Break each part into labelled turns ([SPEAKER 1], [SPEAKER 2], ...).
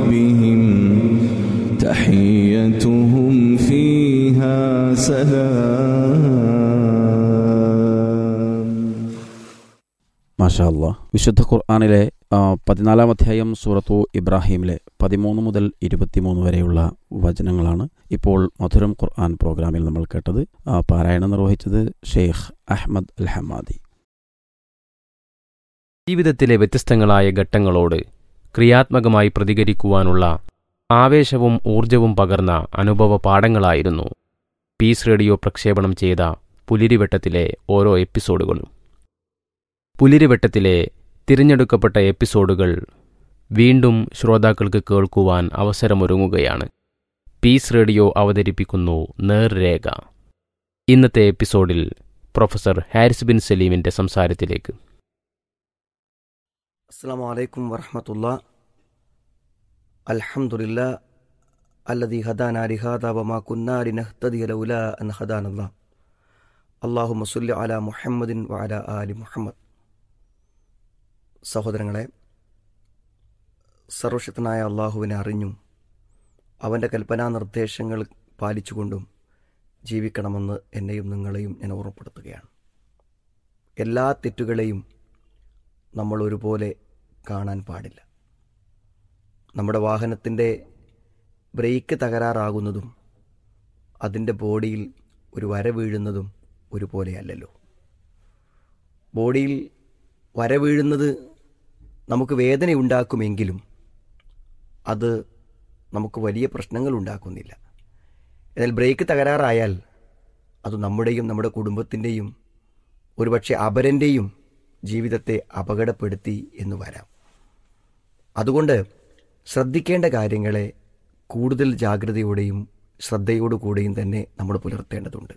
[SPEAKER 1] ربهم تحيتهم فيها سلام
[SPEAKER 2] മാഷാ അല്ലാ വിശുദ്ധ ഖുർആാനിലെ ആ, പതിനാലാം അധ്യായം സൂറത്തു ഇബ്രാഹിമിലെ പതിമൂന്ന് മുതൽ ഇരുപത്തിമൂന്ന് വരെയുള്ള വചനങ്ങളാണ് ഇപ്പോൾ മധുരം ഖുർആൻ പ്രോഗ്രാമിൽ നമ്മൾ കേട്ടത് ആ, പാരായണം നിർവഹിച്ചത് ഷെയ്ഖ് അഹമ്മദ് അൽ ഹമാദി
[SPEAKER 3] ജീവിതത്തിലെ വ്യത്യസ്തങ്ങളായ ഘട്ടങ്ങളോട് ക്രിയാത്മകമായി പ്രതികരിക്കുവാനുള്ള ആവേശവും ഊർജവും പകർന്ന അനുഭവ പാഠങ്ങളായിരുന്നു പീസ് റേഡിയോ പ്രക്ഷേപണം ചെയ്ത പുലിരിവട്ടത്തിലെ ഓരോ എപ്പിസോഡുകളും പുലിരിവട്ടത്തിലെ തിരഞ്ഞെടുക്കപ്പെട്ട എപ്പിസോഡുകൾ വീണ്ടും ശ്രോതാക്കൾക്ക് കേൾക്കുവാൻ അവസരമൊരുങ്ങുകയാണ് പീസ് റേഡിയോ അവതരിപ്പിക്കുന്നു നേർരേഖ ഇന്നത്തെ എപ്പിസോഡിൽ പ്രൊഫസർ ഹാരിസ് ബിൻ സലീമിന്റെ സംസാരത്തിലേക്ക്
[SPEAKER 4] السلام عليكم ورحمة الله الحمد لله الذي هدانا لهذا وما كنا لنهتدي لولا أن هدانا الله اللهم صل على محمد وعلى آل محمد സഹോദരങ്ങളെ സർവശക്തനായ അള്ളാഹുവിനെ അറിഞ്ഞും അവൻ്റെ കൽപ്പനാ നിർദ്ദേശങ്ങൾ പാലിച്ചുകൊണ്ടും ജീവിക്കണമെന്ന് എന്നെയും നിങ്ങളെയും ഞാൻ ഓർമ്മപ്പെടുത്തുകയാണ് എല്ലാ തെറ്റുകളെയും നമ്മൾ ഒരുപോലെ കാണാൻ പാടില്ല നമ്മുടെ വാഹനത്തിൻ്റെ ബ്രേക്ക് തകരാറാകുന്നതും അതിൻ്റെ ബോഡിയിൽ ഒരു വര വീഴുന്നതും ഒരുപോലെയല്ലല്ലോ ബോഡിയിൽ വര വീഴുന്നത് നമുക്ക് വേദനയുണ്ടാക്കുമെങ്കിലും അത് നമുക്ക് വലിയ പ്രശ്നങ്ങൾ ഉണ്ടാക്കുന്നില്ല എന്നാൽ ബ്രേക്ക് തകരാറായാൽ അത് നമ്മുടെയും നമ്മുടെ കുടുംബത്തിൻ്റെയും ഒരുപക്ഷെ അപരൻ്റെയും ജീവിതത്തെ അപകടപ്പെടുത്തി എന്ന് വരാം അതുകൊണ്ട് ശ്രദ്ധിക്കേണ്ട കാര്യങ്ങളെ കൂടുതൽ ജാഗ്രതയോടെയും ശ്രദ്ധയോടുകൂടെയും തന്നെ നമ്മൾ പുലർത്തേണ്ടതുണ്ട്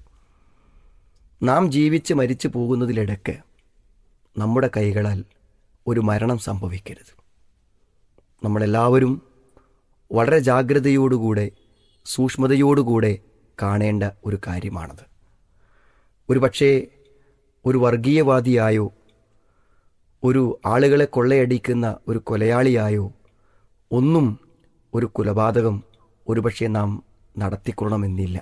[SPEAKER 4] നാം ജീവിച്ച് മരിച്ചു പോകുന്നതിലിടക്ക് നമ്മുടെ കൈകളാൽ ഒരു മരണം സംഭവിക്കരുത് നമ്മളെല്ലാവരും വളരെ ജാഗ്രതയോടുകൂടെ സൂക്ഷ്മതയോടുകൂടെ കാണേണ്ട ഒരു കാര്യമാണത് ഒരു പക്ഷേ ഒരു വർഗീയവാദിയായോ ഒരു ആളുകളെ കൊള്ളയടിക്കുന്ന ഒരു കൊലയാളിയായോ ഒന്നും ഒരു കൊലപാതകം ഒരുപക്ഷെ നാം നടത്തിക്കൊള്ളണമെന്നില്ല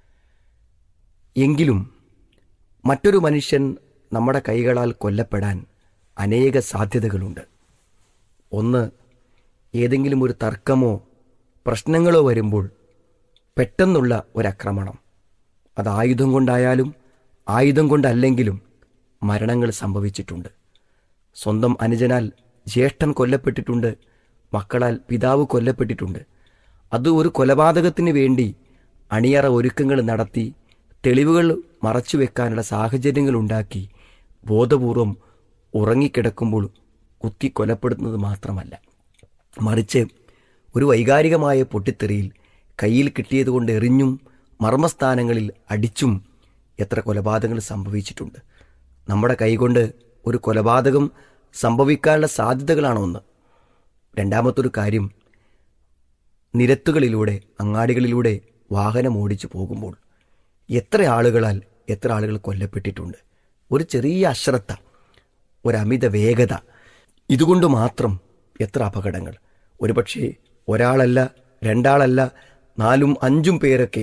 [SPEAKER 4] എങ്കിലും മറ്റൊരു മനുഷ്യൻ നമ്മുടെ കൈകളാൽ കൊല്ലപ്പെടാൻ അനേക സാധ്യതകളുണ്ട് ഒന്ന് ഏതെങ്കിലും ഒരു തർക്കമോ പ്രശ്നങ്ങളോ വരുമ്പോൾ പെട്ടെന്നുള്ള ഒരാക്രമണം അത് ആയുധം കൊണ്ടായാലും ആയുധം കൊണ്ടല്ലെങ്കിലും മരണങ്ങൾ സംഭവിച്ചിട്ടുണ്ട് സ്വന്തം അനുജനാൽ ജ്യേഷ്ഠൻ കൊല്ലപ്പെട്ടിട്ടുണ്ട് മക്കളാൽ പിതാവ് കൊല്ലപ്പെട്ടിട്ടുണ്ട് അത് ഒരു കൊലപാതകത്തിന് വേണ്ടി അണിയറ ഒരുക്കങ്ങൾ നടത്തി തെളിവുകൾ മറച്ചു വെക്കാനുള്ള സാഹചര്യങ്ങൾ ഉണ്ടാക്കി ബോധപൂർവം ഉറങ്ങിക്കിടക്കുമ്പോൾ കുത്തി കൊലപ്പെടുത്തുന്നത് മാത്രമല്ല മറിച്ച് ഒരു വൈകാരികമായ പൊട്ടിത്തെറിയിൽ കയ്യിൽ കിട്ടിയതുകൊണ്ട് എറിഞ്ഞും മർമ്മസ്ഥാനങ്ങളിൽ അടിച്ചും എത്ര കൊലപാതകങ്ങൾ സംഭവിച്ചിട്ടുണ്ട് നമ്മുടെ കൈകൊണ്ട് ഒരു കൊലപാതകം സംഭവിക്കാനുള്ള സാധ്യതകളാണ് ഒന്ന് രണ്ടാമത്തൊരു കാര്യം നിരത്തുകളിലൂടെ അങ്ങാടികളിലൂടെ വാഹനം ഓടിച്ചു പോകുമ്പോൾ എത്ര ആളുകളാൽ എത്ര ആളുകൾ കൊല്ലപ്പെട്ടിട്ടുണ്ട് ഒരു ചെറിയ അശ്രദ്ധ ഒരമിത വേഗത ഇതുകൊണ്ട് മാത്രം എത്ര അപകടങ്ങൾ ഒരുപക്ഷെ ഒരാളല്ല രണ്ടാളല്ല നാലും അഞ്ചും പേരൊക്കെ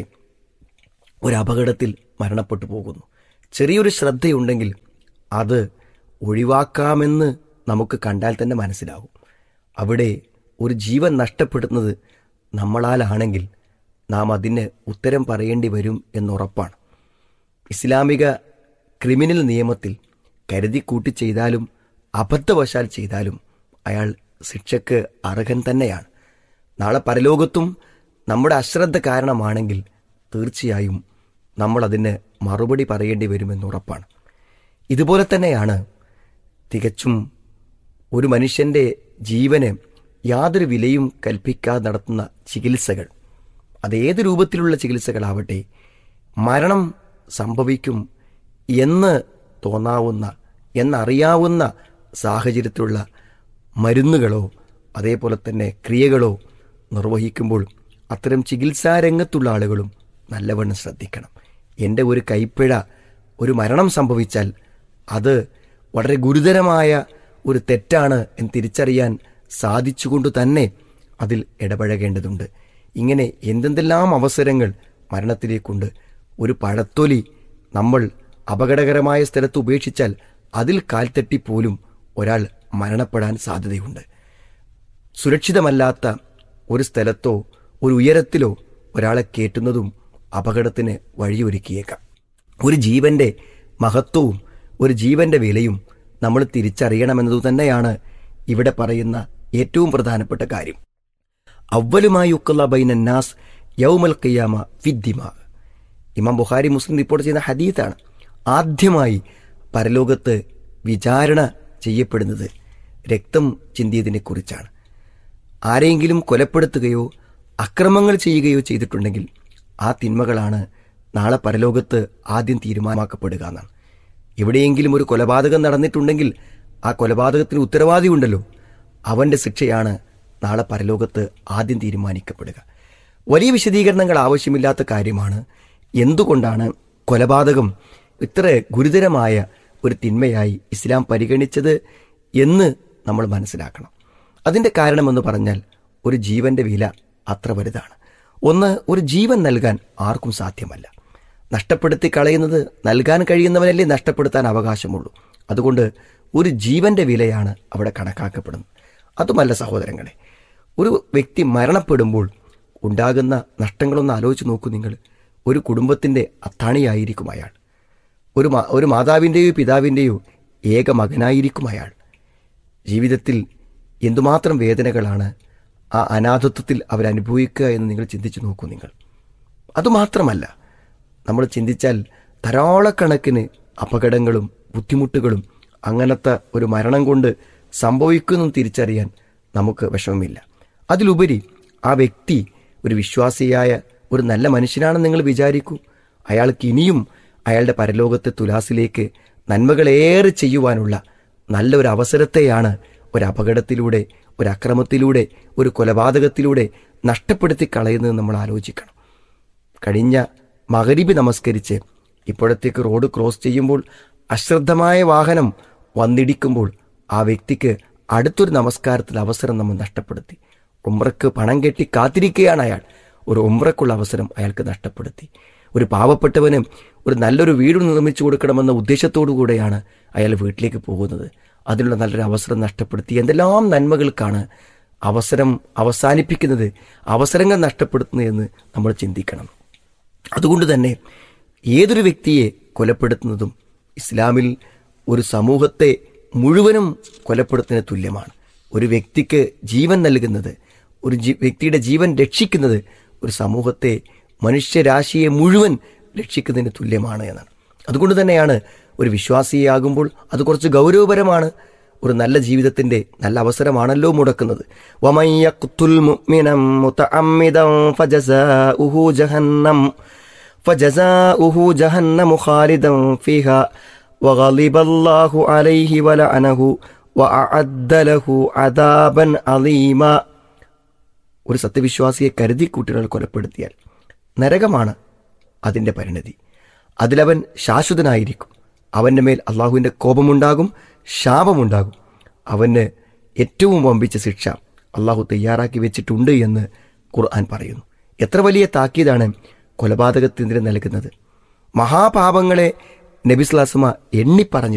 [SPEAKER 4] ഒരു അപകടത്തിൽ മരണപ്പെട്ടു പോകുന്നു ചെറിയൊരു ശ്രദ്ധയുണ്ടെങ്കിൽ അത് ഒഴിവാക്കാമെന്ന് നമുക്ക് കണ്ടാൽ തന്നെ മനസ്സിലാകും അവിടെ ഒരു ജീവൻ നഷ്ടപ്പെടുന്നത് നമ്മളാലാണെങ്കിൽ നാം അതിന് ഉത്തരം പറയേണ്ടി വരും എന്നുറപ്പാണ് ഇസ്ലാമിക ക്രിമിനൽ നിയമത്തിൽ കരുതി കൂട്ടി ചെയ്താലും അബദ്ധവശാൽ ചെയ്താലും അയാൾ ശിക്ഷയ്ക്ക് അർഹൻ തന്നെയാണ് നാളെ പരലോകത്തും നമ്മുടെ അശ്രദ്ധ കാരണമാണെങ്കിൽ തീർച്ചയായും നമ്മളതിന് മറുപടി പറയേണ്ടി വരുമെന്നുറപ്പാണ് ഇതുപോലെ തന്നെയാണ് തികച്ചും ഒരു മനുഷ്യൻ്റെ ജീവന് യാതൊരു വിലയും കൽപ്പിക്കാതെ നടത്തുന്ന ചികിത്സകൾ അതേത് രൂപത്തിലുള്ള ചികിത്സകളാവട്ടെ മരണം സംഭവിക്കും എന്ന് തോന്നാവുന്ന എന്നറിയാവുന്ന സാഹചര്യത്തിലുള്ള മരുന്നുകളോ അതേപോലെ തന്നെ ക്രിയകളോ നിർവഹിക്കുമ്പോൾ അത്തരം ചികിത്സാ രംഗത്തുള്ള ആളുകളും നല്ലവണ്ണം ശ്രദ്ധിക്കണം എൻ്റെ ഒരു കൈപ്പിഴ ഒരു മരണം സംഭവിച്ചാൽ അത് വളരെ ഗുരുതരമായ ഒരു തെറ്റാണ് എന്ന് തിരിച്ചറിയാൻ സാധിച്ചുകൊണ്ട് തന്നെ അതിൽ ഇടപഴകേണ്ടതുണ്ട് ഇങ്ങനെ എന്തെന്തെല്ലാം അവസരങ്ങൾ മരണത്തിലേക്കുണ്ട് ഒരു പഴത്തൊലി നമ്മൾ അപകടകരമായ സ്ഥലത്ത് ഉപേക്ഷിച്ചാൽ അതിൽ കാൽത്തട്ടി പോലും ഒരാൾ മരണപ്പെടാൻ സാധ്യതയുണ്ട് സുരക്ഷിതമല്ലാത്ത ഒരു സ്ഥലത്തോ ഒരു ഉയരത്തിലോ ഒരാളെ കയറ്റുന്നതും അപകടത്തിന് വഴിയൊരുക്കിയേക്കാം ഒരു ജീവന്റെ മഹത്വവും ഒരു ജീവന്റെ വിലയും നമ്മൾ തിരിച്ചറിയണമെന്നതു തന്നെയാണ് ഇവിടെ പറയുന്ന ഏറ്റവും പ്രധാനപ്പെട്ട കാര്യം അവലുമായി ഉക്കല്ല ബൈനന്നാസ് യൗമൽ ഖിയാമ ഫിദ്ദിമാ ഇമാം ബുഖാരി മുസ്ലിം റിപ്പോർട്ട് ചെയ്യുന്ന ഹദീത്താണ് ആദ്യമായി പരലോകത്ത് വിചാരണ ചെയ്യപ്പെടുന്നത് രക്തം ചിന്തിയതിനെ കുറിച്ചാണ് ആരെയെങ്കിലും കൊലപ്പെടുത്തുകയോ അക്രമങ്ങൾ ചെയ്യുകയോ ചെയ്തിട്ടുണ്ടെങ്കിൽ ആ തിന്മകളാണ് നാളെ പരലോകത്ത് ആദ്യം തീരുമാനമാക്കപ്പെടുക എന്നാണ് എവിടെയെങ്കിലും ഒരു കൊലപാതകം നടന്നിട്ടുണ്ടെങ്കിൽ ആ കൊലപാതകത്തിന് ഉത്തരവാദിയുണ്ടല്ലോ അവന്റെ ശിക്ഷയാണ് നാളെ പരലോകത്ത് ആദ്യം തീരുമാനിക്കപ്പെടുക വലിയ വിശദീകരണങ്ങൾ ആവശ്യമില്ലാത്ത കാര്യമാണ് എന്തുകൊണ്ടാണ് കൊലപാതകം ഇത്ര ഗുരുതരമായ ഒരു തിന്മയായി ഇസ്ലാം പരിഗണിച്ചത് എന്ന് നമ്മൾ മനസ്സിലാക്കണം അതിന്റെ കാരണമെന്ന് പറഞ്ഞാൽ ഒരു ജീവന്റെ വില അത്ര വലുതാണ് ഒന്ന് ഒരു ജീവൻ നൽകാൻ ആർക്കും സാധ്യമല്ല നഷ്ടപ്പെടുത്തി കളയുന്നത് നൽകാൻ കഴിയുന്നവനല്ലേ നഷ്ടപ്പെടുത്താൻ അവകാശമുള്ളൂ അതുകൊണ്ട് ഒരു ജീവന്റെ വിലയാണ് അവിടെ കണക്കാക്കപ്പെടുന്നത് അതുമല്ല സഹോദരങ്ങളെ ഒരു വ്യക്തി മരണപ്പെടുമ്പോൾ ഉണ്ടാകുന്ന നഷ്ടങ്ങളൊന്ന് ആലോചിച്ച് നോക്കൂ നിങ്ങൾ ഒരു കുടുംബത്തിന്റെ അത്താണിയായിരിക്കും അയാൾ ഒരു മാ- ഒരു മാതാവിൻ്റെയോ പിതാവിൻ്റെയോ ഏക മകനായിരിക്കും അയാൾ ജീവിതത്തിൽ എന്തുമാത്രം വേദനകളാണ് ആ അനാഥത്വത്തിൽ അവരനുഭവിക്കുക എന്ന് നിങ്ങൾ ചിന്തിച്ചു നോക്കൂ നിങ്ങൾ അതുമാത്രമല്ല നമ്മൾ ചിന്തിച്ചാൽ ധാരാളക്കണക്കിന് അപകടങ്ങളും ബുദ്ധിമുട്ടുകളും അങ്ങനത്തെ ഒരു മരണം കൊണ്ട് സംഭവിക്കുന്നു തിരിച്ചറിയാൻ നമുക്ക് വിഷമമില്ല അതിലുപരി ആ വ്യക്തി ഒരു വിശ്വാസിയായ ഒരു നല്ല മനുഷ്യനാണെന്ന് നിങ്ങൾ വിചാരിക്കൂ അയാൾക്ക് ഇനിയും അയാളുടെ പരലോകത്തെ തുലാസിലേക്ക് നന്മകളേറെ ചെയ്യുവാനുള്ള നല്ലൊരു അവസരത്തെയാണ് ഒരു അപകടത്തിലൂടെ ഒരു അക്രമത്തിലൂടെ ഒരു കൊലപാതകത്തിലൂടെ നഷ്ടപ്പെടുത്തി കളയുന്നത് നമ്മൾ ആലോചിക്കണം കഴിഞ്ഞ മകരിബ് നമസ്കരിച്ച് ഇപ്പോഴത്തേക്ക് റോഡ് ക്രോസ് ചെയ്യുമ്പോൾ അശ്രദ്ധമായ വാഹനം വന്നിടിക്കുമ്പോൾ ആ വ്യക്തിക്ക് അടുത്തൊരു നമസ്കാരത്തിൽ അവസരം നമ്മൾ നഷ്ടപ്പെടുത്തി ഉമ്രക്ക് പണം കെട്ടി കാത്തിരിക്കുകയാണ് അയാൾ ഒരു ഉമ്രക്കുള്ള അവസരം അയാൾക്ക് നഷ്ടപ്പെടുത്തി ഒരു പാവപ്പെട്ടവന് ഒരു നല്ലൊരു വീട് നിർമ്മിച്ചു കൊടുക്കണമെന്ന ഉദ്ദേശത്തോടു കൂടെയാണ് അയാൾ വീട്ടിലേക്ക് പോകുന്നത് അതിനുള്ള നല്ലൊരു അവസരം നഷ്ടപ്പെടുത്തി എന്തെല്ലാം നന്മകൾക്കാണ് അവസരം അവസാനിപ്പിക്കുന്നത് അവസരങ്ങൾ നഷ്ടപ്പെടുത്തുന്നത് എന്ന് നമ്മൾ ചിന്തിക്കണം അതുകൊണ്ട് തന്നെ ഏതൊരു വ്യക്തിയെ കൊലപ്പെടുത്തുന്നതും ഇസ്ലാമിൽ ഒരു സമൂഹത്തെ മുഴുവനും കൊലപ്പെടുത്തുന്നതിന് തുല്യമാണ് ഒരു വ്യക്തിക്ക് ജീവൻ നൽകുന്നത് ഒരു ജീ- വ്യക്തിയുടെ ജീവൻ രക്ഷിക്കുന്നത് ഒരു സമൂഹത്തെ മനുഷ്യരാശിയെ മുഴുവൻ രക്ഷിക്കുന്നതിന് തുല്യമാണ് എന്നാണ് അതുകൊണ്ട് തന്നെയാണ് ഒരു വിശ്വാസിയാകുമ്പോൾ അത് കുറച്ച് ഗൗരവപരമാണ് ഒരു നല്ല ജീവിതത്തിന്റെ നല്ല അവസരമാണല്ലോ മുടക്കുന്നത് വമൻ യഖ്തുൽ മുഅ്മിനം മുതഅമ്മിദൻ ഫജസാഉഹു ജഹന്നം فجزاؤه جهنم خالدا فيها وغضب الله عليه ولعنه وأعد له عذابا عظيما ഒരു സത്യവിശ്വാസിയെ കരുതി കൂട്ടികൾ കൊലപ്പെടുത്തിയാൽ നരകമാണ് അതിന്റെ പരിണതി അതിലവൻ ശാശ്വതനായിരിക്കും അവന്റെ മേൽ അള്ളാഹുവിന്റെ കോപമുണ്ടാകും ശാപമുണ്ടാകും അവന് ഏറ്റവും വമ്പിച്ച ശിക്ഷ അള്ളാഹു തയ്യാറാക്കി വെച്ചിട്ടുണ്ട് എന്ന് ഖുർആൻ പറയുന്നു എത്ര വലിയ താക്കീതാണ് കൊലപാതകത്തിനെതിരെ നൽകുന്നത് മഹാപാപങ്ങളെ നബിസ്ലാസുമ എണ്ണിപ്പറഞ്ഞു